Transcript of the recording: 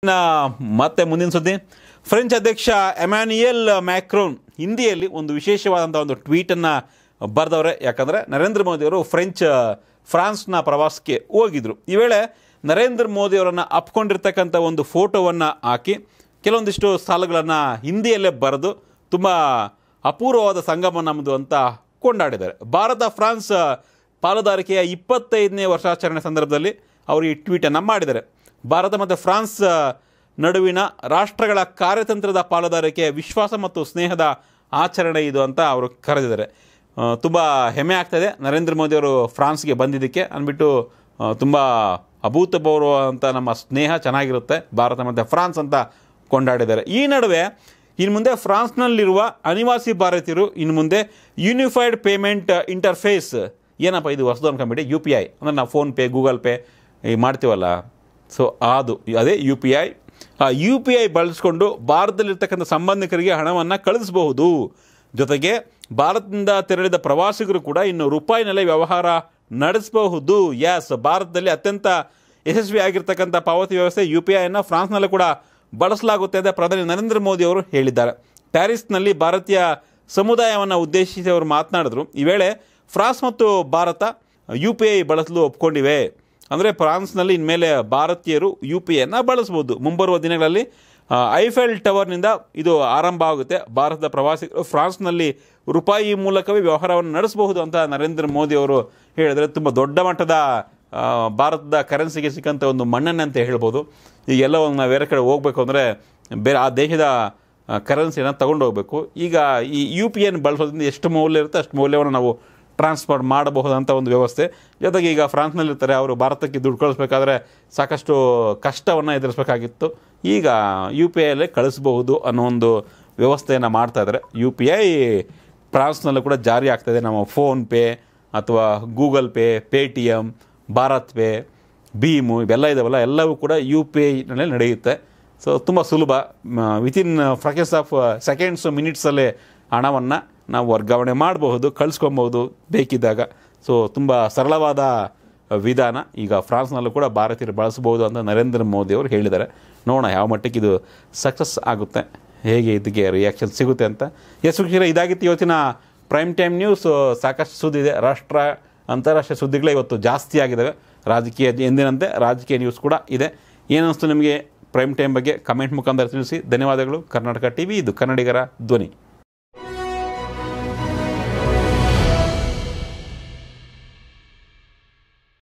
ಇನ್ನ ಮತ್ತೆ ಮುಂದಿನ ಸುದ್ದಿ ಫ್ರೆಂಚ್ ಅಧ್ಯಕ್ಷ ಎಮ್ಯಾನ್ಯುಯಲ್ ಮ್ಯಾಕ್ರೋನ್ ಹಿಂದಿಯಲ್ಲಿ ಒಂದು ವಿಶೇಷವಾದಂಥ ಒಂದು ಟ್ವೀಟನ್ನು ಬರೆದವ್ರೆ ಯಾಕಂದರೆ ನರೇಂದ್ರ ಮೋದಿಯವರು ಫ್ರೆಂಚ್ ಫ್ರಾನ್ಸ್ನ ಪ್ರವಾಸಕ್ಕೆ ಹೋಗಿದ್ರು ಈ ವೇಳೆ ನರೇಂದ್ರ ಮೋದಿಯವರನ್ನು ಅಪ್ಕೊಂಡಿರ್ತಕ್ಕಂಥ ಒಂದು ಫೋಟೋವನ್ನು ಹಾಕಿ ಕೆಲವೊಂದಿಷ್ಟು ಸಾಲುಗಳನ್ನು ಹಿಂದಿಯಲ್ಲೇ ಬರೆದು ತುಂಬ ಅಪೂರ್ವವಾದ ಸಂಗಮ ನಮ್ಮದು ಅಂತ ಕೊಂಡಾಡಿದ್ದಾರೆ ಭಾರತ ಫ್ರಾನ್ಸ್ ಪಾಲುದಾರಿಕೆಯ ಇಪ್ಪತ್ತೈದನೇ ವರ್ಷಾಚರಣೆ ಸಂದರ್ಭದಲ್ಲಿ ಅವರು ಈ ಟ್ವೀಟನ್ನು ಮಾಡಿದ್ದಾರೆ ಭಾರತ ಮತ್ತು ಫ್ರಾನ್ಸ್ ನಡುವಿನ ರಾಷ್ಟ್ರಗಳ ಕಾರ್ಯತಂತ್ರದ ಪಾಲುದಾರಿಕೆಯ ವಿಶ್ವಾಸ ಮತ್ತು ಸ್ನೇಹದ ಆಚರಣೆ ಇದು ಅಂತ ಅವರು ಕರೆದಿದ್ದಾರೆ ತುಂಬ ಹೆಮ್ಮೆ ಆಗ್ತಾಯಿದೆ ನರೇಂದ್ರ ಮೋದಿಯವರು ಫ್ರಾನ್ಸ್ಗೆ ಬಂದಿದ್ದಕ್ಕೆ ಅಂದ್ಬಿಟ್ಟು ತುಂಬ ಅಭೂತಪೂರ್ವ ಅಂತ ನಮ್ಮ ಸ್ನೇಹ ಚೆನ್ನಾಗಿರುತ್ತೆ ಭಾರತ ಮತ್ತು ಫ್ರಾನ್ಸ್ ಅಂತ ಕೊಂಡಾಡಿದ್ದಾರೆ ಈ ನಡುವೆ ಇನ್ನು ಮುಂದೆ ಫ್ರಾನ್ಸ್ನಲ್ಲಿರುವ ಅನಿವಾಸಿ ಭಾರತೀಯರು ಇನ್ನು ಮುಂದೆ ಯೂನಿಫೈಡ್ ಪೇಮೆಂಟ್ ಇಂಟರ್ಫೇಸ್ ಏನಪ್ಪ ಇದು ಹೊಸದು ಅನ್ಕೊಂಬಿಡಿ ಯು ಪಿ ಐ ಅಂದರೆ ನಾವು ಫೋನ್ಪೇ ಗೂಗಲ್ ಪೇ ಈ ಮಾಡ್ತೀವಲ್ಲ ಸೊ ಅದು ಅದೇ ಯು ಪಿ ಐ ಆ ಯು ಪಿ ಐ ಬಳಸ್ಕೊಂಡು ಭಾರತದಲ್ಲಿರ್ತಕ್ಕಂಥ ಸಂಬಂಧಿಕರಿಗೆ ಹಣವನ್ನು ಕಳಿಸಬಹುದು ಜೊತೆಗೆ ಭಾರತದಿಂದ ತೆರಳಿದ ಪ್ರವಾಸಿಗರು ಕೂಡ ಇನ್ನು ರೂಪಾಯಿನಲ್ಲೇ ವ್ಯವಹಾರ ನಡೆಸಬಹುದು ಎಸ್ ಭಾರತದಲ್ಲಿ ಅತ್ಯಂತ ಯಶಸ್ವಿ ಆಗಿರ್ತಕ್ಕಂಥ ಪಾವತಿ ವ್ಯವಸ್ಥೆ ಯು ಪಿ ಐನ ಫ್ರಾನ್ಸ್ನಲ್ಲೂ ಕೂಡ ಬಳಸಲಾಗುತ್ತೆ ಅಂತ ಪ್ರಧಾನಿ ನರೇಂದ್ರ ಮೋದಿ ಅವರು ಹೇಳಿದ್ದಾರೆ ಪ್ಯಾರಿಸ್ನಲ್ಲಿ ಭಾರತೀಯ ಸಮುದಾಯವನ್ನು ಉದ್ದೇಶಿಸಿ ಅವರು ಮಾತನಾಡಿದ್ರು ಈ ವೇಳೆ ಫ್ರಾನ್ಸ್ ಮತ್ತು ಭಾರತ ಯು ಪಿ ಐ ಬಳಸಲು ಒಪ್ಕೊಂಡಿವೆ ಅಂದರೆ ಫ್ರಾನ್ಸ್ನಲ್ಲಿ ಇನ್ಮೇಲೆ ಭಾರತೀಯರು ಯು ಪಿ ಐನ ಬಳಸ್ಬೋದು ಮುಂಬರುವ ದಿನಗಳಲ್ಲಿ ಆ, ಐಫೆಲ್ ಟವರ್ನಿಂದ ಇದು ಆರಂಭ ಆಗುತ್ತೆ ಭಾರತದ ಪ್ರವಾಸಿಗರು ಫ್ರಾನ್ಸ್ನಲ್ಲಿ ರೂಪಾಯಿ ಮೂಲಕವೇ ವ್ಯವಹಾರವನ್ನು ನಡೆಸಬಹುದು ಅಂತ ನರೇಂದ್ರ ಮೋದಿ ಅವರು ಹೇಳಿದರೆ ತುಂಬ ದೊಡ್ಡ ಮಟ್ಟದ ಆ, ಭಾರತದ ಕರೆನ್ಸಿಗೆ ಸಿಕ್ಕಂಥ ಒಂದು ಮಣ್ಣನ್ನೇ ಅಂತ ಹೇಳ್ಬೋದು ಈಗೆಲ್ಲ ಒಂದು ನಾವು ಬೇರೆ ಕಡೆ ಹೋಗಬೇಕು ಅಂದರೆ ಬೇರೆ ಆ ದೇಶದ ಕರೆನ್ಸಿನ ತಗೊಂಡು ಹೋಗಬೇಕು ಈಗ ಈ ಯು ಪಿ ಎನ್ ಬಳಸೋದ್ರಿಂದ ಎಷ್ಟು ಮೌಲ್ಯ ಇರುತ್ತೆ ಅಷ್ಟು ಮೌಲ್ಯವನ್ನು ನಾವು ಟ್ರಾನ್ಸ್ಫರ್ ಮಾಡಬಹುದಂಥ ಒಂದು ವ್ಯವಸ್ಥೆ ಜೊತೆಗೆ ಈಗ ಫ್ರಾನ್ಸ್ನಲ್ಲಿರ್ತಾರೆ ಅವರು ಭಾರತಕ್ಕೆ ದುಡ್ಡು ಕಳಿಸ್ಬೇಕಾದ್ರೆ ಸಾಕಷ್ಟು ಕಷ್ಟವನ್ನು ಎದುರಿಸಬೇಕಾಗಿತ್ತು ಈಗ ಯು ಪಿ ಐಯಲ್ಲೇ ಕಳಿಸ್ಬಹುದು ಅನ್ನೋ ಒಂದು ವ್ಯವಸ್ಥೆಯನ್ನು ಮಾಡ್ತಾ ಇದ್ದಾರೆ ಯು ಪಿ ಐ ಫ್ರಾನ್ಸ್ನಲ್ಲೂ ಕೂಡ ಜಾರಿ ಆಗ್ತಾಯಿದೆ ನಮ್ಮ ಫೋನ್ಪೇ ಅಥವಾ Google Pay Paytm Bharat pay ಭೀಮು ಇವೆಲ್ಲ ಇದಾವಲ್ಲ ಎಲ್ಲವೂ ಕೂಡ ಯು ಪಿ ಐನಲ್ಲಿ ನಡೆಯುತ್ತೆ ಸೊ ತುಂಬ ಸುಲಭ ವಿತಿನ್ ಫ್ರಕೆನ್ಸ್ ಆಫ್ ಸೆಕೆಂಡ್ಸ್ ಮಿನಿಟ್ಸಲ್ಲೇ ಹಣವನ್ನು ನಾವು ವರ್ಗಾವಣೆ ಮಾಡಬಹುದು ಕಳಿಸ್ಕೊಬಹುದು ಬೇಕಿದ್ದಾಗ ಸೊ ತುಂಬ ಸರಳವಾದ ವಿಧಾನ ಈಗ ಫ್ರಾನ್ಸ್ನಲ್ಲೂ ಕೂಡ ಭಾರತೀಯರು ಬಳಸಬಹುದು ಅಂತ ನರೇಂದ್ರ ಮೋದಿ ಅವರು ಹೇಳಿದ್ದಾರೆ ನೋಡೋಣ ಯಾವ ಮಟ್ಟಕ್ಕೆ ಇದು ಸಕ್ಸಸ್ ಆಗುತ್ತೆ ಹೇಗೆ ಇದಕ್ಕೆ ರಿಯಾಕ್ಷನ್ ಸಿಗುತ್ತೆ ಅಂತ ಎಸ್ ವೀಕ್ಷಕರೇ ಇದಾಗಿತ್ತು ಇವತ್ತಿನ ಪ್ರೈಮ್ ಟೈಮ್ ನ್ಯೂಸ್ ಸಾಕಷ್ಟು ಸುದ್ದಿ ಇದೆ ರಾಷ್ಟ್ರ ಅಂತಾರಾಷ್ಟ್ರೀಯ ಸುದ್ದಿಗಳೇ ಇವತ್ತು ಜಾಸ್ತಿ ಆಗಿದ್ದಾವೆ ರಾಜಕೀಯ ಎಂದಿನಂತೆ ರಾಜಕೀಯ ನ್ಯೂಸ್ ಕೂಡ ಇದೆ ಏನನ್ನಿಸ್ತು ನಿಮಗೆ ಪ್ರೈಮ್ ಟೈಮ್ ಬಗ್ಗೆ ಕಮೆಂಟ್ ಮುಖಾಂತರ ತಿಳಿಸಿ ಧನ್ಯವಾದಗಳು ಕರ್ನಾಟಕ ಟಿ ವಿ ಇದು ಕನ್ನಡಿಗರ ಧ್ವನಿ